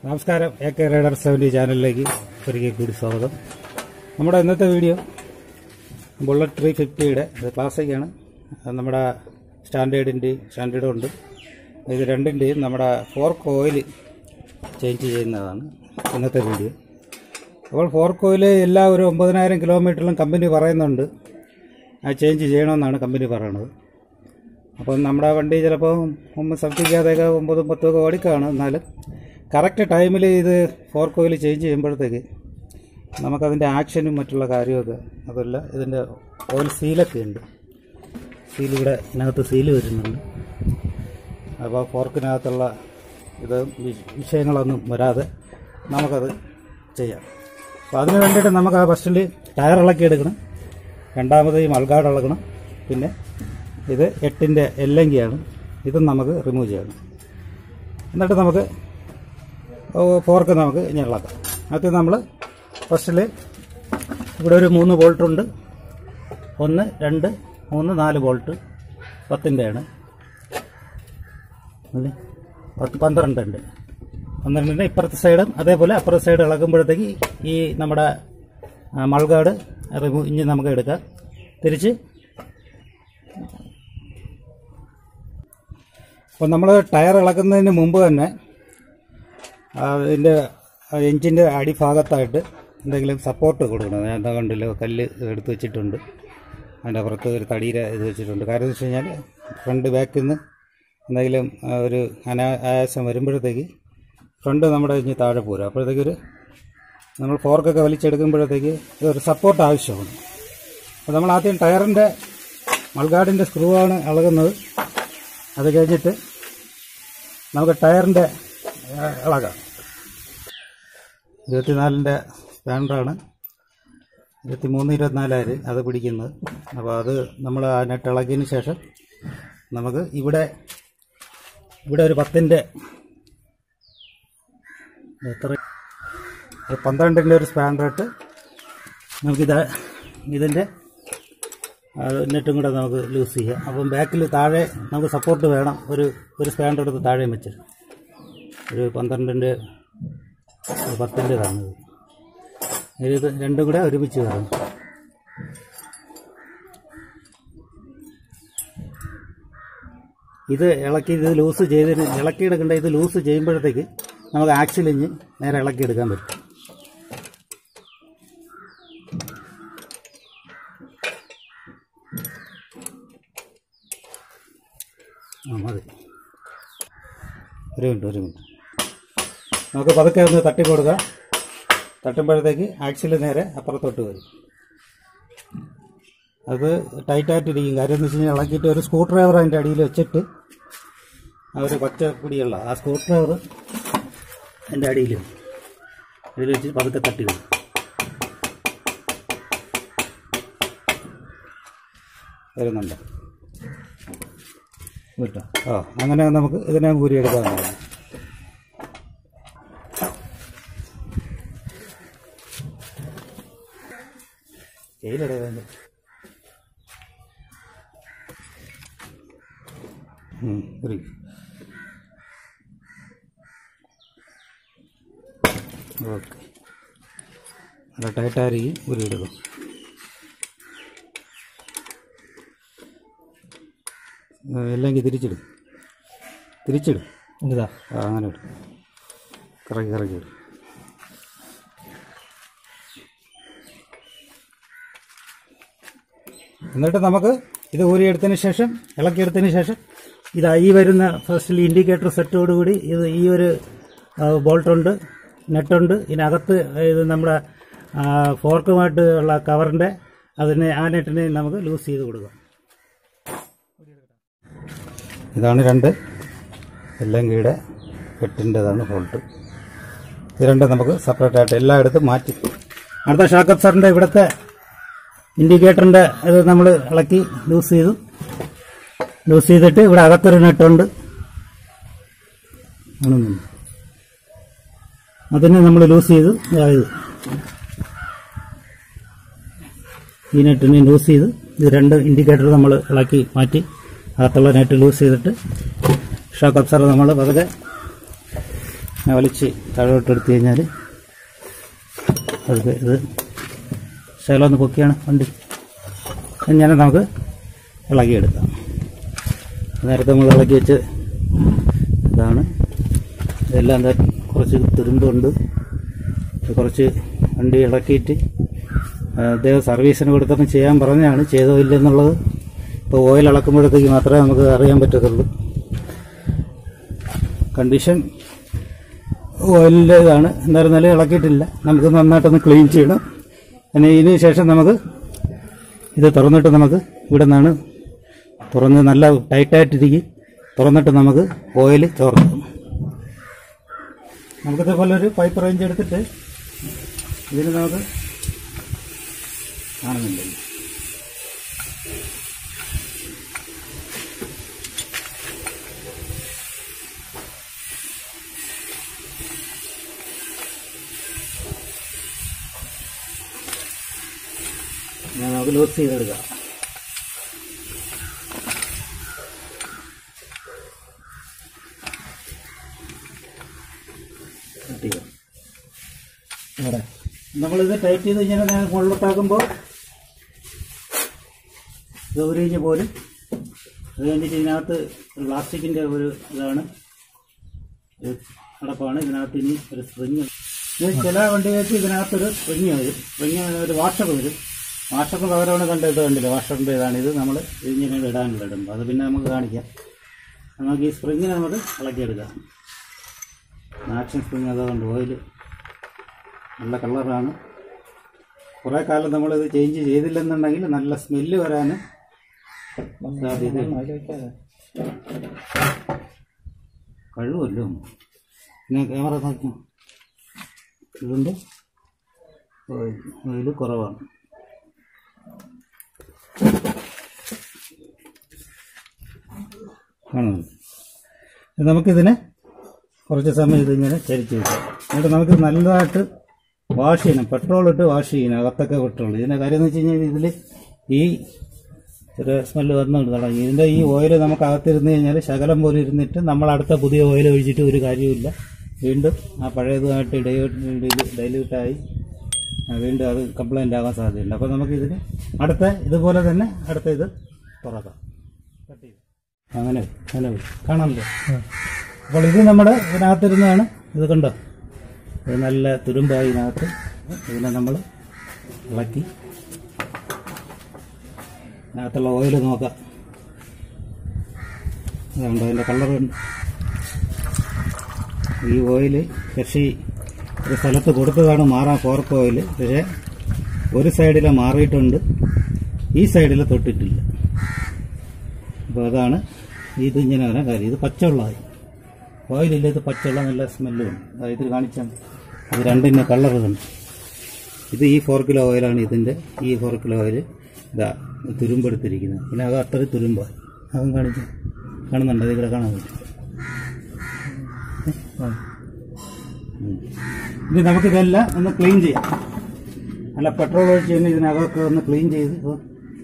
നമസ്കാരം A K rider seventy ചാനലിലേക്ക് ഒരിക്കൽ കൂടി സ്വാഗതം നമ്മുടെ ഇന്നത്തെ വീഡിയോ ബുള്ളറ്റ് ത്രീ ഫിഫ്റ്റിയുടെ ക്ലാസിക്കാണ് അത് നമ്മുടെ സ്റ്റാൻഡേർഡിൻ്റെയും സ്റ്റാൻഡേർഡും ഉണ്ട് ഇത് രണ്ടിൻ്റെയും നമ്മുടെ ഫോർക്ക് ഓയിൽ ചേഞ്ച് ചെയ്യുന്നതാണ് ഇന്നത്തെ വീഡിയോ അപ്പോൾ ഫോർക്ക് ഓയിൽ എല്ലാ ഒരു ഒമ്പതിനായിരം കിലോമീറ്ററിലും കമ്പനി പറയുന്നുണ്ട് അത് ചേഞ്ച് ചെയ്യണമെന്നാണ് കമ്പനി പറയണത് അപ്പം നമ്മുടെ വണ്ടി ചിലപ്പോൾ ഒന്നും ശ്രദ്ധിക്കാതെയൊക്കെ ഒമ്പതും പത്തും ഒക്കെ ഓടിക്കാണ് എന്നാലും കറക്റ്റ് ടൈമിൽ ഇത് ഫോർക്ക് ഓയിൽ ചേഞ്ച് ചെയ്യുമ്പോഴത്തേക്ക് നമുക്കതിൻ്റെ ആക്ഷനും മറ്റുള്ള കാര്യമൊക്കെ അതല്ല ഇതിൻ്റെ ഓയിൽ സീലൊക്കെ ഉണ്ട് സീൽ ഇവിടെ ഇതിനകത്ത് സീല് വരുന്നുണ്ട് അപ്പോൾ ഫോർക്കിനകത്തുള്ള ഇത് വി- വിഷയങ്ങളൊന്നും വരാതെ നമുക്കത് ചെയ്യാം അപ്പോൾ അതിന് വേണ്ടിയിട്ട് നമുക്ക് ആ ഫസ്റ്റിൽ ടയർ ഇളക്കി എടുക്കണം രണ്ടാമത് ഈ മൾഗാർഡ് ഇളക്കണം പിന്നെ ഇത് എട്ടിൻ്റെ എല്ലങ്കിയാണ് ഇതും നമുക്ക് റിമൂവ് ചെയ്യണം എന്നിട്ട് നമുക്ക് ഫോർക്ക് നമുക്ക് ഇനി ഇളക്കാം അത് നമ്മൾ ഫസ്റ്റിൽ ഇവിടെ ഒരു മൂന്ന് ബോൾട്ടുണ്ട് ഒന്ന് രണ്ട് മൂന്ന് നാല് ബോൾട്ട് പത്തിൻ്റെയാണ് അല്ലേ പത്ത് പന്ത്രണ്ട് ഉണ്ട് പന്ത്രണ്ടിൻ്റെ ഇപ്പുറത്തെ സൈഡും അതേപോലെ അപ്പുറത്തെ സൈഡ് ഇളക്കുമ്പോഴത്തേക്ക് ഈ നമ്മുടെ ആ, മൾഗാർഡ് റിമൂവ് ഇനി നമുക്ക് എടുക്കാം തിരിച്ച് അപ്പോൾ നമ്മൾ ടയർ ഇളക്കുന്നതിന് മുമ്പ് തന്നെ അതിൻ്റെ എഞ്ചിൻ്റെ അടിഭാഗത്തായിട്ട് എന്തെങ്കിലും സപ്പോർട്ട് കൊടുക്കണം ഞാൻ എന്താ കണ്ടില്ലോ കല്ല് എടുത്ത് വെച്ചിട്ടുണ്ട് അതിൻ്റെ അപ്പുറത്ത് ഒരു തടിയുടെ ഇത് വെച്ചിട്ടുണ്ട് കാര്യം എന്ന് വെച്ച് കഴിഞ്ഞാൽ ഫ്രണ്ട് ബാക്കിൽ നിന്ന് എന്തെങ്കിലും ആ, ഒരു അനായാസം വരുമ്പോഴത്തേക്ക് ഫ്രണ്ട് നമ്മുടെ ഇഞ്ഞ് താഴെ പോരും അപ്പോഴത്തേക്ക് ഒരു നമ്മൾ ഫോർക്കൊക്കെ വലിച്ചെടുക്കുമ്പോഴത്തേക്ക് ഒരു സപ്പോർട്ട് ആവശ്യമാണ് അപ്പോൾ നമ്മൾ ആദ്യം ടയറിൻ്റെ മൾഗാർഡിൻ്റെ സ്ക്രൂ ആണ് ഇളകുന്നത് അത് കഴിഞ്ഞിട്ട് നമുക്ക് ടയറിൻ്റെ ആ, ഇളകാം ഇരുപത്തിനാലിൻ്റെ സ്പാൻഡറാണ് ഇരുപത്തിമൂന്ന് ഇരുപത്തിനാലായിരം അത് പിടിക്കുന്നത് അപ്പോൾ അത് നമ്മൾ ആ നെട്ട് ഇളക്കിയതിന് ശേഷം നമുക്ക് ഇവിടെ ഇവിടെ ഒരു പത്തിൻ്റെ എത്ര ഒരു പന്ത്രണ്ടിൻ്റെ ഒരു സ്പാൻഡർ ഇട്ട് നമുക്കിത് ഇതിൻ്റെ നെറ്റും കൂടെ നമുക്ക് ലൂസ് ചെയ്യാം അപ്പം ബാക്കിൽ താഴെ നമുക്ക് സപ്പോർട്ട് വേണം ഒരു ഒരു സ്പാൻഡർ എടുത്ത് താഴെയും വെച്ച് ഒരു പന്ത്രണ്ടിൻ്റെ ഒരു പത്തിൻ്റെതാണ് ഇത് ഇത് രണ്ടും കൂടെ ഒരുമിച്ച് വരണം ഇത് ഇളക്കി ഇത് ലൂസ് ചെയ്തതിന് ഇളക്കിയെടുക്കേണ്ട ഇത് ലൂസ് ചെയ്യുമ്പോഴത്തേക്ക് നമുക്ക് ആക്സിലിഞ്ഞ് നേരെ ഇളക്കിയെടുക്കാൻ പറ്റും ആ മതി ഒരു മിനിറ്റ് ഒരു മിനിറ്റ് നമുക്ക് പതുക്കെ ഒന്ന് തട്ടി കൊടുക്കാം തട്ടുമ്പോഴത്തേക്ക് ആക്സിൽ നേരെ അപ്പുറത്തോട്ട് വരും അത് ടൈറ്റായിട്ടിരിക്കും കാര്യം എന്ന് വെച്ച് കഴിഞ്ഞാൽ ഇളക്കിയിട്ട് ഒരു സ്ക്രൂ ഡ്രൈവർ അതിൻ്റെ അടിയിൽ വെച്ചിട്ട് ആ ഒരു പച്ച പിടിയുള്ള ആ സ്ക്രൂ ഡ്രൈവർ അതിൻ്റെ അടിയിൽ അതിൽ വെച്ച് പതുക്കെ തട്ടി വരും വരുന്നുണ്ട് വിട്ടോ ആ അങ്ങനെ നമുക്ക് ഇതിനെ ഊരിയെടുക്കാവുന്നതാണ് ചെയ്യില്ലടേ വേണ്ട ഒരു ഓക്കെ നല്ല ടൈറ്റായിരിക്കും ഉരുയെടുക്കും അല്ലെങ്കിൽ തിരിച്ചിടും തിരിച്ചിടും ഇതാ ആ അങ്ങനെ ഇടും കറക്കി കറക്കി ഇടും എന്നിട്ട് നമുക്ക് ഇത് ഊരിയെടുത്തതിന് ശേഷം ഇളക്കിയെടുത്തതിന് ശേഷം ഇതാ ഈ വരുന്ന ഫസ്റ്റിൽ ഇൻഡിക്കേറ്റർ സെറ്റോടുകൂടി ഇത് ഈ ഒരു ബോൾട്ടുണ്ട് നെട്ടുണ്ട് ഇതിനകത്ത് ഇത് നമ്മുടെ ആ, ഫോർക്കുമായിട്ട് ഉള്ള കവറിൻ്റെ അതിനെ ആ നെറ്റിനെ നമുക്ക് ലൂസ് ചെയ്ത് കൊടുക്കാം ഇതാണ് രണ്ട് എല്ലങ്കിയുടെ കെട്ടിൻ്റെതാണ് ഫോൾട്ട് ഇത് രണ്ടും നമുക്ക് സെപ്പറേറ്റ് ആയിട്ട് എല്ലായിടത്തും മാറ്റി അടുത്ത ഷാക്കപ്പ് സാറിൻ്റെ ഇവിടുത്തെ ഇൻഡിക്കേറ്ററിൻ്റെ ഇത് നമ്മൾ ഇളക്കി ലൂസ് ചെയ്തു ലൂസ് ചെയ്തിട്ട് ഇവിടെ അകത്തൊരു നെട്ടുണ്ട് ആണെന്ന്. അതിനെ നമ്മൾ ലൂസ് ചെയ്തു ദാ ഇത് ഈ നെറ്റിനെ ലൂസ് ചെയ്ത് ഇത് രണ്ട് ഇൻഡിക്കേറ്റർ നമ്മൾ ഇളക്കി മാറ്റി അകത്തുള്ള നെറ്റ് ലൂസ് ചെയ്തിട്ട് ഷോക്ക് അബ്സർവർ നമ്മൾ പതുക്കെ ഞാൻ വലിച്ച് താഴോട്ട് എടുത്തു കഴിഞ്ഞാൽ അത് ഇത് ശകലം ഒന്ന് പൊക്കിയാണ് വണ്ടി ഇങ്ങനെ നമുക്ക് ഇളകിയെടുക്കാം നേരത്തെ നമ്മൾ ഇളക്കി വെച്ച് ഇതാണ് ഇതെല്ലാം എന്താ കുറച്ച് തുരുമ്പുണ്ട് ഇത് കുറച്ച് വണ്ടി ഇളക്കിയിട്ട് ആ, അദ്ദേഹം സർവീസിന് കൊടുത്തപ്പോൾ ചെയ്യാൻ പറഞ്ഞാണ് ചെയ്തോ ഇല്ലെന്നുള്ളത് ഇപ്പോൾ ഓയിൽ ഇളക്കുമ്പോഴത്തേക്ക് മാത്രമേ നമുക്ക് അറിയാൻ പറ്റത്തുള്ളൂ കണ്ടീഷൻ ഓയിലിൻ്റെ ഇതാണ് എന്തായിരുന്നാലും ഇളക്കിയിട്ടില്ല നമുക്ക് നന്നായിട്ടൊന്ന് ക്ലീൻ ചെയ്യണം പിന്നെ ഇതിന് ശേഷം നമുക്ക് ഇത് തുറന്നിട്ട് നമുക്ക് ഇവിടെ നിന്നാണ് തുറന്ന് നല്ല ടൈറ്റായിട്ടിരിക്കും തുറന്നിട്ട് നമുക്ക് ഓയിൽ ചോർക്കാം നമുക്കിതേപോലെ ഒരു പൈപ്പ് റേഞ്ച് എടുത്തിട്ട് ഇതിന് നമുക്ക് കാണുന്നില്ല ഞാൻ നമുക്ക് ലൂസ് ചെയ്തെടുക്കാം കട്ടിയോ ഇവിടെ നമ്മളിത് ടൈറ്റ് ചെയ്ത് ഇങ്ങനെ ഞാൻ മുകളിലോട്ടാക്കുമ്പോൾ ഇത് ഒരു ഇഞ്ച് പോലും അത് കഴിഞ്ഞിട്ട് ഇതിനകത്ത് പ്ലാസ്റ്റിക്കിൻ്റെ ഒരു ഇതാണ് ഇത് അടപ്പാണ് ഇതിനകത്ത് ഇനി ഒരു സ്പ്രിങ് ഇത് ചില വണ്ടികൾക്ക് ഇതിനകത്തൊരു സ്പ്രിങ് വരും സ്പ്രിങ് ഒരു വാഷർ വരും വാഷറിന് പകരമാണ് കണ്ട ഇത് കണ്ടില്ല വാഷറിൻ്റെ ഇതാണ് ഇത് നമ്മൾ ഇങ്ങനെ ഇടാനുള്ള ഇടുമ്പോൾ അത് പിന്നെ നമുക്ക് കാണിക്കാം നമുക്ക് ഈ സ്പ്രിങ്ങിനെ നമുക്ക് ഇളക്കിയെടുക്കാം ആക്ഷൻ സ്പ്രിങ് അതുകൊണ്ട് ഓയിൽ നല്ല കളറാണ് കുറേ കാലം നമ്മളിത് ചേഞ്ച് ചെയ്തില്ലെന്നുണ്ടെങ്കിൽ നല്ല സ്മെല്ല് വരാൻ സാധ്യതയുണ്ട് കഴിവല്ലോ പിന്നെ ക്യാമറ നോക്കി ഇതുണ്ട് ഓയിൽ ഓയിൽ കുറവാണ് കാണുന്നുണ്ട് ഇത് നമുക്കിതിനെ കുറച്ച് സമയം ഇതിങ്ങനെ ചരിച്ച് വെക്കാം എന്നിട്ട് നമുക്ക് നല്ലതായിട്ട് വാഷ് ചെയ്യണം പെട്രോൾ ഇട്ട് വാഷ് ചെയ്യണം അകത്തൊക്കെ പെട്രോൾ ഇതിൻ്റെ കാര്യം എന്ന് വെച്ച് കഴിഞ്ഞാൽ ഇതിൽ ഈ ചെറിയ സ്മെല്ല് വന്നുകൊണ്ട് തുടങ്ങി ഇതിൻ്റെ ഈ ഓയിൽ നമുക്ക് അകത്തിരുന്ന് കഴിഞ്ഞാൽ ശകലം പോലെ ഇരുന്നിട്ട് നമ്മൾ അടുത്ത പുതിയ ഓയിൽ ഒഴിച്ചിട്ട് ഒരു കാര്യമില്ല വീണ്ടും ആ പഴയതുമായിട്ട് ഡൈല്യൂട്ടായി വീണ്ടും അത് കംപ്ലൈൻ്റ് ആകാൻ സാധ്യതയുണ്ട് അപ്പോൾ നമുക്കിതിന് അടുത്ത ഇതുപോലെ തന്നെ അടുത്ത ഇത് തുറക്കാം കട്ട് ചെയ്ത് അങ്ങനെ അങ്ങനെ വരും. കാണാമല്ലോ അപ്പോൾ ഇത് നമ്മുടെ ഇതിനകത്തിരുന്നാണ് ഇത് കണ്ടോ ഇത് നല്ല തുരുമ്പായി ഇതിനകത്ത് ഇതിനെ നമ്മൾ ഇളക്കി ഇതിനകത്തുള്ള ഓയിൽ നോക്കാം അതുകൊണ്ട് അതിൻ്റെ കളറുണ്ട് ഈ ഓയിൽ കൃഷി ഒരു സ്ഥലത്ത് കൊടുത്തതാണ് മാറാൻ ഫോർക്ക് ഓയിൽ പക്ഷേ ഒരു സൈഡിൽ മാറിയിട്ടുണ്ട് ഈ സൈഡിൽ തൊട്ടിട്ടില്ല അപ്പോൾ അതാണ് ഇത് ഇങ്ങനെ വരാൻ കാര്യം ഇത് പച്ചവെള്ളമായി ഓയിലില്ല ഇത് പച്ചവെള്ളം നല്ല സ്മെല്ലും ഇത് കാണിച്ചാൽ ഇത് രണ്ടിൻ്റെ കളർ കണ്ടു ഇത് ഈ ഫോർ കിലോ ഓയിലാണ് ഇതിൻ്റെ ഈ ഫോർ കിലോ ഓയിൽ ഇതാ തുരുമ്പെടുത്തിരിക്കുന്നത് ഇതിനകം അത്ര തുരുമ്പായി അതും കാണിച്ചു കാണുന്നുണ്ട് ഇതിവിടെ കാണാൻ പറ്റും ആ. ഉം. ഇനി നമുക്കിതെല്ലാം ഒന്ന് ക്ലീൻ ചെയ്യാം നല്ല പെട്രോൾ ഒഴിച്ച് തന്നെ ഇതിനകമൊക്കെ ഒന്ന് ക്ലീൻ ചെയ്ത് ഇത്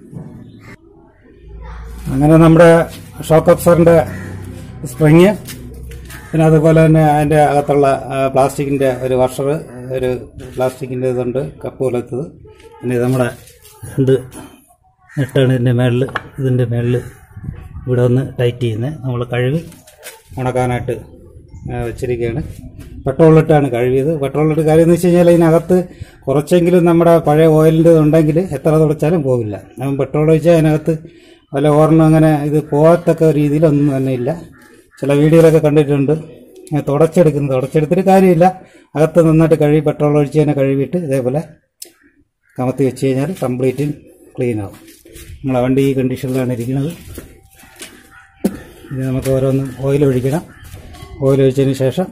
അങ്ങനെ നമ്മുടെ ഷോക്ക് അബ്സറിന്റെ സ്പ്രിങ് പിന്നെ അതുപോലെ തന്നെ അതിൻ്റെ അകത്തുള്ള ആ, പ്ലാസ്റ്റിക്കിൻ്റെ ഒരു വഷർ ഒരു പ്ലാസ്റ്റിക്കിൻ്റെ ഇതുണ്ട് കപ്പ് പോലത്തത് പിന്നെ ഇത് നമ്മുടെ രണ്ട് നെട്ടാണ് ഇതിൻ്റെ മേളിൽ ഇതിൻ്റെ മേളിൽ ഇവിടെ ഒന്ന് ടൈറ്റ് ചെയ്യുന്നത് നമ്മൾ കഴുകി ഉണക്കാനായിട്ട് ആ, വെച്ചിരിക്കുകയാണ് പെട്രോളിട്ടാണ് കഴുകിയത് പെട്രോളിട്ട് കാര്യം എന്ന് വെച്ച് കഴിഞ്ഞാൽ ഇതിനകത്ത് കുറച്ചെങ്കിലും നമ്മുടെ പഴയ ഓയിലിൻ്റെ ഉണ്ടെങ്കിൽ എത്ര തുടച്ചാലും പോകില്ല അപ്പം പെട്രോൾ ഒഴിച്ചാൽ അതിനകത്ത് വല്ല ഓർണം അങ്ങനെ ഇത് പോകത്തക്ക രീതിയിലൊന്നും തന്നെ ഇല്ല ചില വീഡിയോയിലൊക്കെ കണ്ടിട്ടുണ്ട് ഇങ്ങനെ തുടച്ചെടുക്കുന്നത് തുടച്ചെടുത്തിട്ട് കാര്യമില്ല അകത്ത് നന്നായിട്ട് കഴുകി പെട്രോൾ ഒഴിച്ച് തന്നെ കഴുകിയിട്ട് ഇതേപോലെ കമത്തി വെച്ച് കഴിഞ്ഞാൽ കംപ്ലീറ്റ് ക്ലീൻ ആവും നമ്മളെ വണ്ടി ഈ കണ്ടീഷനിലാണ് ഇരിക്കുന്നത് ഇനി നമുക്ക് ഓരോന്ന് ഓയിൽ ഒഴിക്കണം ഓയിൽ ഒഴിച്ചതിന് ശേഷം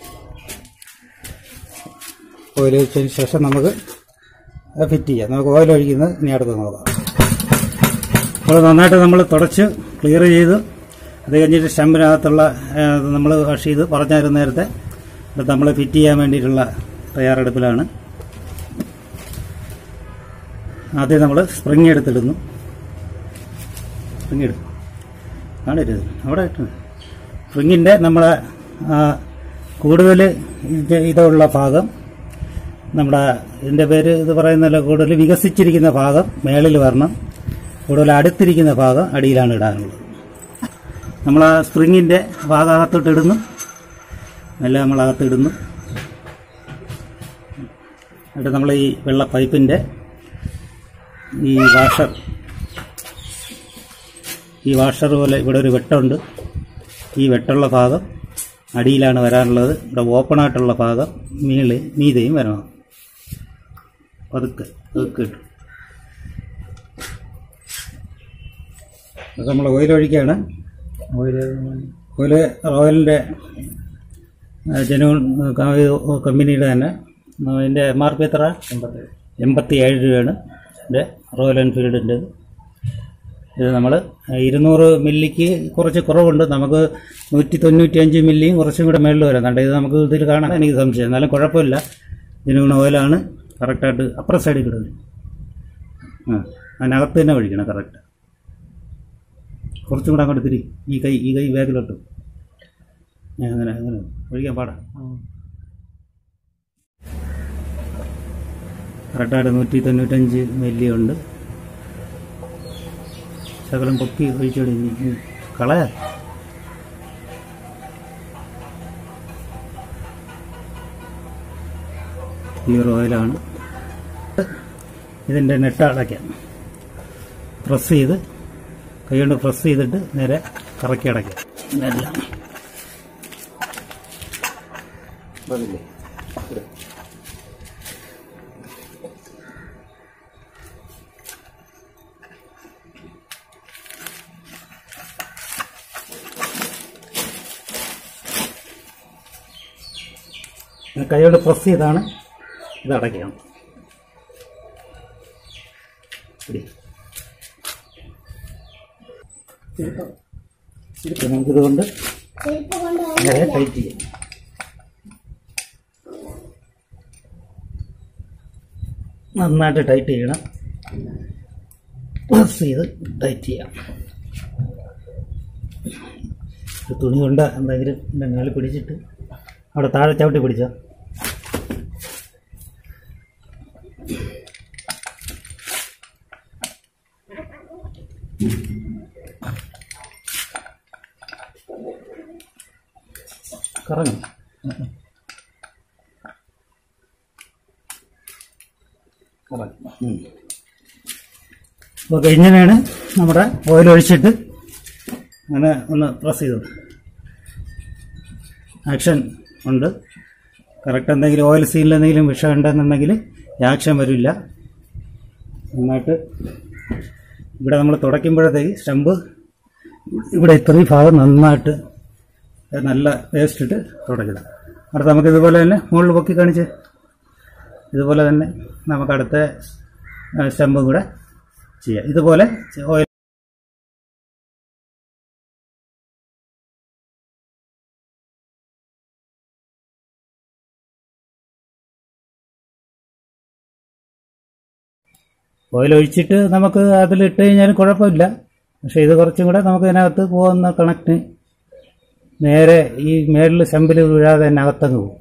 ഓയിൽ ഒഴിച്ചതിന് ശേഷം നമുക്ക് ഫിറ്റ് ചെയ്യാം നമുക്ക് ഓയിൽ ഒഴിക്കുന്നത് ഇനി അടുത്ത് നോക്കാം അപ്പോൾ നന്നായിട്ട് നമ്മൾ തുടച്ച് ക്ലിയർ ചെയ്ത് അത് കഴിഞ്ഞിട്ട് സ്റ്റമ്പിനകത്തുള്ള നമ്മൾ വാഷ് ചെയ്ത് പറഞ്ഞായിരുന്നു നേരത്തെ ഇത് നമ്മൾ ഫിറ്റ് ചെയ്യാൻ വേണ്ടിയിട്ടുള്ള തയ്യാറെടുപ്പിലാണ് ആദ്യം നമ്മൾ സ്പ്രിങ് എടുത്തിടുന്നു സ്പ്രിങ് എടുക്കും കാണരുത് അവിടെ ഇട്ടു സ്പ്രിങ്ങിൻ്റെ നമ്മളെ ആ കൂടുതൽ ഇത് ഇതുള്ള ഭാഗം നമ്മുടെ ഇതിൻ്റെ പേര് ഇത് പറയുന്നല്ലോ കൂടുതൽ വികസിച്ചിരിക്കുന്ന ഭാഗം മേളിൽ വരണം കൂടുതൽ അടുത്തിരിക്കുന്ന ഭാഗം അടിയിലാണ് ഇടാനുള്ളത് നമ്മൾ ആ സ്പ്രിങ്ങിൻ്റെ ഭാഗം അകത്തോട്ട് ഇടുന്നു എല്ലാം നമ്മൾ അകത്ത് ഇടുന്നു എന്നിട്ട് നമ്മൾ ഈ വെള്ള പൈപ്പിൻ്റെ ഈ വാഷർ ഈ വാഷർ പോലെ ഇവിടെ ഒരു വെട്ടമുണ്ട് ഈ വെട്ടമുള്ള ഭാഗം അടിയിലാണ് വരാനുള്ളത് ഇവിടെ ഓപ്പൺ ആയിട്ടുള്ള ഭാഗം മീള് മീതയും വരണം പതുക്കെ പതുക്കെ ഇട്ടു അത് നമ്മൾ ഓയിൽ ഒഴിക്കുകയാണ് ഓയിൽ ഓയിൽ റോയലിൻ്റെ ജനുവൻ കമ്പനിയുടെ തന്നെ അതിൻ്റെ എം ആർ പി എത്ര എൺപത്തി ഏഴ് രൂപയാണ് ഇതിൻ്റെ റോയൽ എൻഫീൽഡിൻ്റെ ഇത് നമ്മൾ ഇരുന്നൂറ് മില്ലിക്ക് കുറച്ച് കുറവുണ്ട് നമുക്ക് നൂറ്റി തൊണ്ണൂറ്റി അഞ്ച് മില്ലിയും കുറച്ചും കൂടെ മേളിൽ വരാം കണ്ട ഇത് നമുക്ക് ഇതിൽ കാണാൻ എനിക്ക് സംശയം എന്നാലും കുഴപ്പമില്ല ജനുവൻ ഓയിലാണ് കറക്റ്റായിട്ട് അപ്പുറ സൈഡിൽ കിടക്കുന്നത് ആ അതിനകത്ത് തന്നെ ഒഴിക്കണം കറക്റ്റ് കുറച്ചും കൂടെ അങ്ങോട്ട് തിരി ഈ കൈ ഈ കൈ ബാഗിലോട്ട് ഞാൻ അങ്ങനെ അങ്ങനെ ഒഴിക്കാൻ പാടാം കറക്റ്റായിട്ട് നൂറ്റി തൊണ്ണൂറ്റഞ്ച് മില്ലി ഉണ്ട് ശകലം പൊക്കി ഒഴിച്ചോടി കളയാ പ്യൂർ ഓയിലാണ് ഇതിൻ്റെ നെട്ട് അടയ്ക്കാം പ്രസ് ചെയ്ത് കൈകൊണ്ട് പ്രസ് ചെയ്തിട്ട് നേരെ കറക്കി അടയ്ക്കാം ഇതെല്ലാം കൈകൊണ്ട് പ്രസ് ചെയ്താണ് ഇത് അടയ്ക്കണം പിടി. ഇപ്പൊ നമുക്കിതുകൊണ്ട് നേരെ ടൈറ്റ് ചെയ്യാം നന്നായിട്ട് ടൈറ്റ് ചെയ്യണം പ്രസ് ചെയ്ത് ടൈറ്റ് ചെയ്യാം ഒരു തുണി കൊണ്ട് എന്തെങ്കിലും ഇതിൻ്റെ മേളിൽ പിടിച്ചിട്ട് അവിടെ താഴെ ചവിട്ടി പിടിച്ചോ കറങ്ങും ഓക്കെ ഇങ്ങനെയാണ് നമ്മുടെ ഓയിൽ ഒഴിച്ചിട്ട് അങ്ങനെ ഒന്ന് പ്രസ് ചെയ്തു ആക്ഷൻ ഉണ്ട് കറക്റ്റ് എന്തെങ്കിലും ഓയിൽ സീലിൽ എന്തെങ്കിലും വിഷം ഉണ്ടെന്നുണ്ടെങ്കിൽ ഈ ആക്ഷൻ വരില്ല നന്നായിട്ട് ഇവിടെ നമ്മൾ തുടയ്ക്കുമ്പോഴത്തേക്ക് സ്റ്റമ്പ് ഇവിടെ ഇത്രയും ഭാഗം നന്നായിട്ട് നല്ല വേസ്റ്റ് ഇട്ട് തുടയ്ക്കുക അടുത്ത് നമുക്ക് ഇതുപോലെ തന്നെ മുകളിൽ പൊക്കി കാണിച്ച് ഇതുപോലെ തന്നെ നമുക്ക് അടുത്ത സ്റ്റമ്പും കൂടെ ചെയ്യാം ഇതുപോലെ ഓയിൽ ഓയിൽ ഒഴിച്ചിട്ട് നമുക്ക് അതിലിട്ട് കഴിഞ്ഞാൽ കുഴപ്പമില്ല പക്ഷെ ഇത് കുറച്ചും കൂടെ നമുക്ക് ഇതിനകത്ത് പോകുന്ന കണക്ട് നേരെ ഈ മേളിൽ ശമ്പിൽ വീഴാതെ തന്നെ അകത്തങ്ങ് പോകും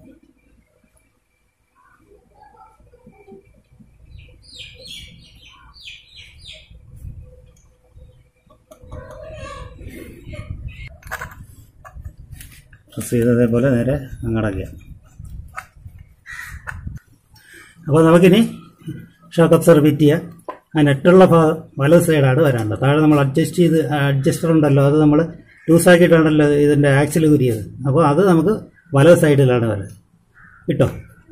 പ്രസ് ചെയ്തതേപോലെ നേരെ അങ്ങടക്കുക അപ്പോൾ നമുക്കിനി ഷോക്ക് അബ്സർവ് ഫിറ്റ് ചെയ്യാം ആ നെറ്റുള്ള ഭാഗം വലത് സൈഡാണ് വരാനുള്ളത് താഴെ നമ്മൾ അഡ്ജസ്റ്റ് ചെയ്ത് അഡ്ജസ്റ്റർ ഉണ്ടല്ലോ അത് നമ്മൾ ലൂസാക്കിയിട്ടാണല്ലോ ഇതിൻ്റെ ആക്സിൽ കുരിയത് അപ്പോൾ അത് നമുക്ക് വലത് സൈഡിലാണ് വരുന്നത് കിട്ടോ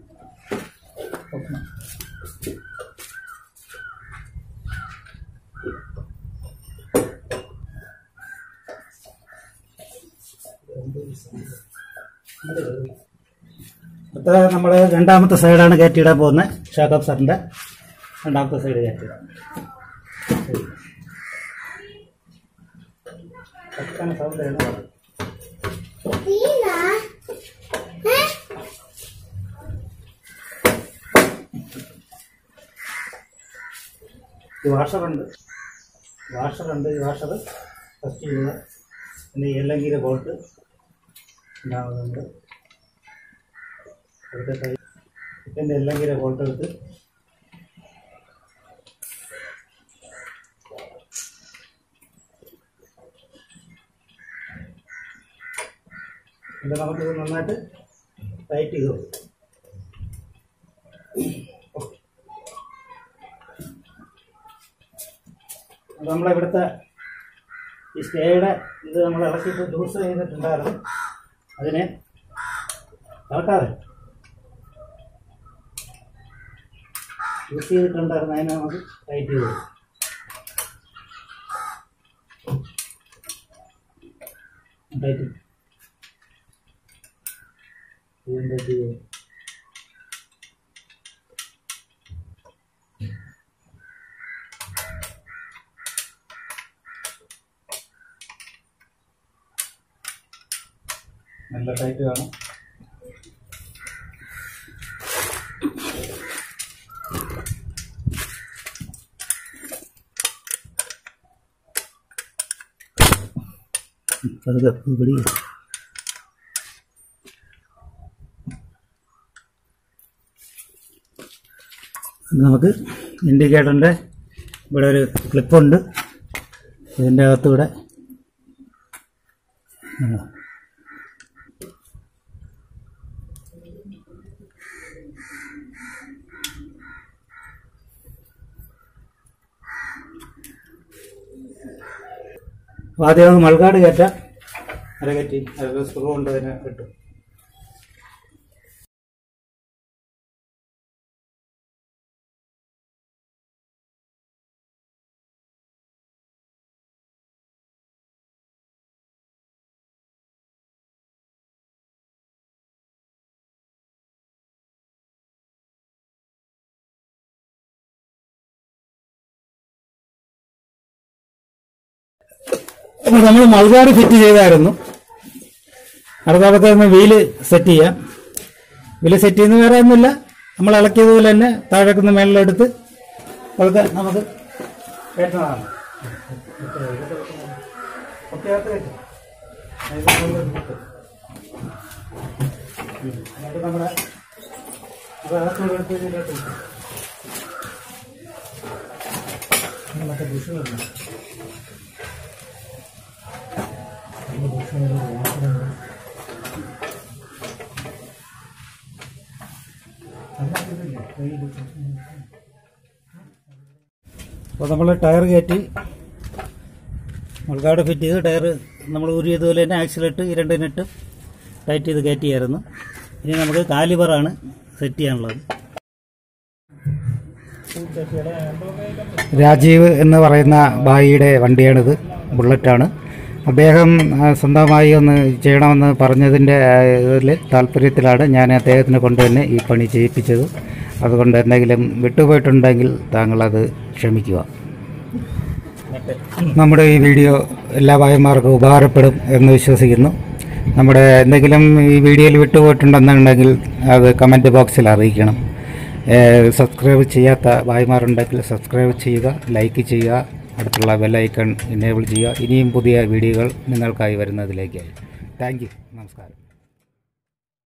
അപ്പോൾ നമ്മൾ രണ്ടാമത്തെ സൈഡാണ് കയറ്റിയിടാൻ പോകുന്നത് ഷാക്കപ്പ് സാറിൻ്റെ രണ്ടാമത്തെ സൈഡ് കയറ്റിയിടാം ശരി. പെട്ടെന്ന് sound ആണ് പറയുന്നത്. ഈ വാഷറുണ്ട് വാഷറുണ്ട് ഈ വാഷർ ഫസ്റ്റ് ചെയ്യുക പിന്നെ ഈ എല്ലങ്കീര ബോൾട്ട് ഉണ്ടാകുന്നുണ്ട് എടുത്തിട്ട് ചിക്കൻ്റെ എല്ലാം കൂടെ ഫോട്ടോ എടുത്ത് ഇത് നമുക്കിത് നന്നായിട്ട് ടൈറ്റ് ചെയ്ത് കൊടുക്കും അത് നമ്മളിവിടുത്തെ ഈ സ്റ്റേയുടെ ഇത് നമ്മൾ ഇളക്കിയിട്ട് ലൂസ് ചെയ്തിട്ടുണ്ടായിരുന്നു അതിനെ ഇളക്കാതെ യൂസ് ചെയ്തിട്ടുണ്ടായിരുന്നു അതിനെ നമുക്ക് ടൈറ്റ് ചെയ്ത് കൊടുക്കും. ടൈറ്റ് ഇതിന് ടൈറ്റ് ചെയ്ത് നല്ല ടൈറ്റ് കാണും പതുക്കെ പിടി നമുക്ക് ഇൻഡിക്കേറ്ററിൻ്റെ ഇവിടെ ഒരു ക്ലിപ്പുണ്ട് ഇതിൻ്റെ അകത്തൂടെ ആ. അപ്പോൾ ആദ്യം നമുക്ക് മൾക്കാട് കയറ്റാം അര കയറ്റി അര സ്ക്രൂ കൊണ്ട് അതിനെ കിട്ടും അപ്പോൾ നമ്മൾ മൾകാട് ഫിറ്റ് ചെയ്തായിരുന്നു അടുത്ത ഒന്ന് വീല് സെറ്റ് ചെയ്യാം വീല് സെറ്റ് ചെയ്യുന്ന വേറെ ഒന്നുമില്ല നമ്മൾ ഇളക്കിയതുപോലെ തന്നെ താഴേക്കുന്ന മേളിലെടുത്ത് പതുക്കെ നമുക്ക് കയറ്റണതാണ് ഒക്കെ അകത്ത് കയറ്റും. അതിന്റെ മുകളിൽ ഇട്ട്. ഉം. എന്നിട്ട് നമ്മുടെ അത് അകത്തോടെ എടുത്ത് ഇതിലോട്ട് ഇട്ടു. ഇത് മറ്റേ ബുഷുകളുണ്ട് അപ്പോൾ നമ്മൾ ടയർ കയറ്റി മുൾക്കാട് ഫിറ്റ് ചെയ്ത് ടയർ നമ്മൾ ഊരിയതുപോലെ തന്നെ ആക്സിലേറ്റ് ഈ രണ്ട് നെറ്റ് ടൈറ്റ് ചെയ്ത് കയറ്റിയായിരുന്നു ഇനി നമുക്ക് കാലിബറാണ് സെറ്റ് ചെയ്യാനുള്ളത് രാജീവ് എന്ന് പറയുന്ന ബായിയുടെ വണ്ടിയാണിത് ബുള്ളറ്റാണ് അദ്ദേഹം ആ, സ്വന്തമായി ഒന്ന് ചെയ്യണമെന്ന് പറഞ്ഞതിൻ്റെ ഇതിൽ താല്പര്യത്തിലാണ് ഞാൻ അദ്ദേഹത്തിനെ കൊണ്ട് തന്നെ ഈ പണി ചെയ്യിപ്പിച്ചത് അതുകൊണ്ട് എന്തെങ്കിലും വിട്ടുപോയിട്ടുണ്ടെങ്കിൽ താങ്കളത് ക്ഷമിക്കുക നമ്മുടെ ഈ വീഡിയോ എല്ലാ ഭായന്മാർക്കും ഉപകാരപ്പെടും എന്ന് വിശ്വസിക്കുന്നു നമ്മുടെ എന്തെങ്കിലും ഈ വീഡിയോയിൽ വിട്ടുപോയിട്ടുണ്ടെന്നുണ്ടെങ്കിൽ അത് കമൻറ്റ് ബോക്സിൽ അറിയിക്കണം ഏഹ് സബ്സ്ക്രൈബ് ചെയ്യാത്ത ഭായിമാരുണ്ടെങ്കിൽ സബ്സ്ക്രൈബ് ചെയ്യുക ലൈക്ക് ചെയ്യുക അടുത്തുള്ള ബെല്ലൈക്കൺ എനേബിൾ ചെയ്യുക ഇനിയും പുതിയ വീഡിയോകൾ നിങ്ങൾക്കായി വരുന്നതിലേക്കായി താങ്ക് യു നമസ്കാരം